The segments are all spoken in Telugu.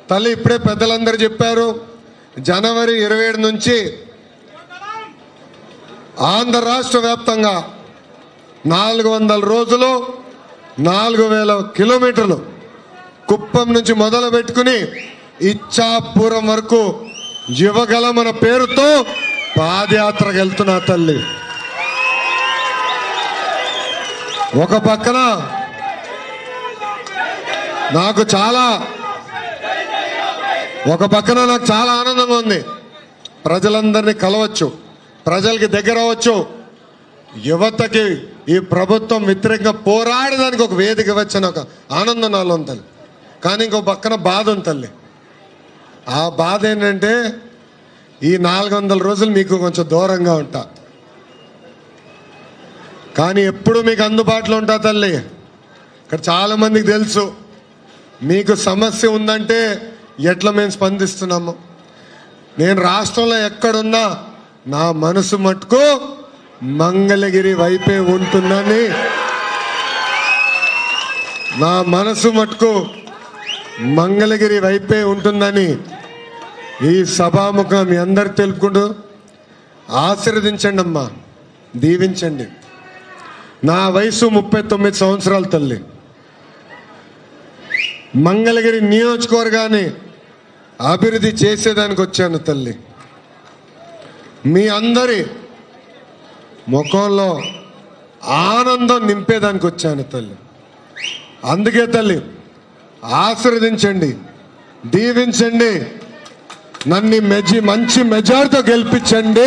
తల్లి ఇప్పుడే పెద్దలందరూ చెప్పారు జనవరి ఇరవై ఏడు నుంచి ఆంధ్ర రాష్ట్ర వ్యాప్తంగా నాలుగు వందల రోజులు నాలుగు వేల కిలోమీటర్లు కుప్పం నుంచి మొదలు పెట్టుకుని ఇచ్చాపురం వరకు యువగలమన పేరుతో పాదయాత్రకు వెళ్తున్నా తల్లి ఒక పక్కన నాకు చాలా ఒక పక్కన నాకు చాలా ఆనందంగా ఉంది ప్రజలందరినీ కలవచ్చు ప్రజలకి దగ్గర అవ్వచ్చు యువతకి ఈ ప్రభుత్వం వ్యతిరేకంగా పోరాడడానికి ఒక వేదిక ఇవ్వచ్చని ఒక ఆనందం నాలో ఉంది తల్లి కానీ ఇంకో పక్కన బాధ ఉంది తల్లి ఆ బాధ ఏంటంటే ఈ నాలుగు వందల రోజులు మీకు కొంచెం దూరంగా ఉంటా కానీ ఎప్పుడు మీకు అందుబాటులో ఉంటా తల్లి ఇక్కడ చాలా మందికి తెలుసు మీకు సమస్య ఉందంటే ఎట్లా మేము స్పందిస్తున్నాము నేను రాష్ట్రంలో ఎక్కడున్నా నా మనసు మటుకు మంగళగిరి వైపే ఉంటుందని నా మనసు మటుకు మంగళగిరి వైపే ఉంటుందని ఈ సభాముఖం మీ అందరు తెలుపుకుంటూ ఆశీర్వదించండి అమ్మా దీవించండి నా వయసు ముప్పై తొమ్మిది సంవత్సరాల తల్లి మంగళగిరి నియోజకవర్గాన్ని అభివృద్ధి చేసేదానికి వచ్చాను తల్లి మీ అందరి ముఖంలో ఆనందం నింపేదానికి వచ్చాను తల్లి అందుకే తల్లి ఆశీర్వదించండి దీవించండి నన్ను మెజి మంచి మెజార్తో గెలిపించండి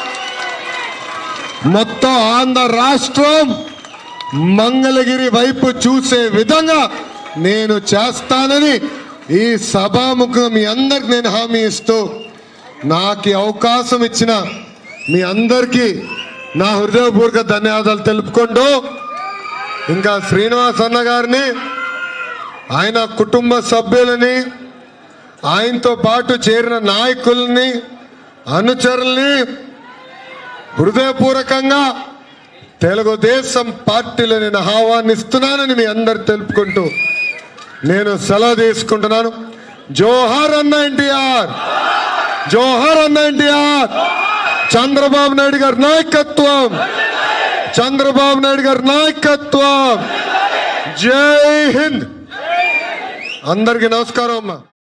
మొత్తం ఆంధ్ర రాష్ట్రం మంగళగిరి వైపు చూసే విధంగా నేను చేస్తానని ఈ సభాముఖం మీ అందరికి నేను హామీ ఇస్తూ నాకు ఈ అవకాశం ఇచ్చిన మీ అందరికీ నా హృదయపూర్వక ధన్యవాదాలు తెలుపుకుంటూ ఇంకా శ్రీనివాస్ అన్న గారిని ఆయన కుటుంబ సభ్యులని ఆయనతో పాటు చేరిన నాయకుల్ని అనుచరుల్ని హృదయపూర్వకంగా తెలుగుదేశం పార్టీలో నేను ఆహ్వానిస్తున్నానని మీ అందరు తెలుపుకుంటూ నేను సెలవు తీసుకుంటున్నాను జోహార్ అన్న ఎన్టీఆర్ జోహార్ అన్న ఎన్టీఆర్ చంద్రబాబు నాయుడు గారి నాయకత్వం చంద్రబాబు నాయుడు గారి నాయకత్వం జై హింద్ అందరికీ నమస్కారం అమ్మా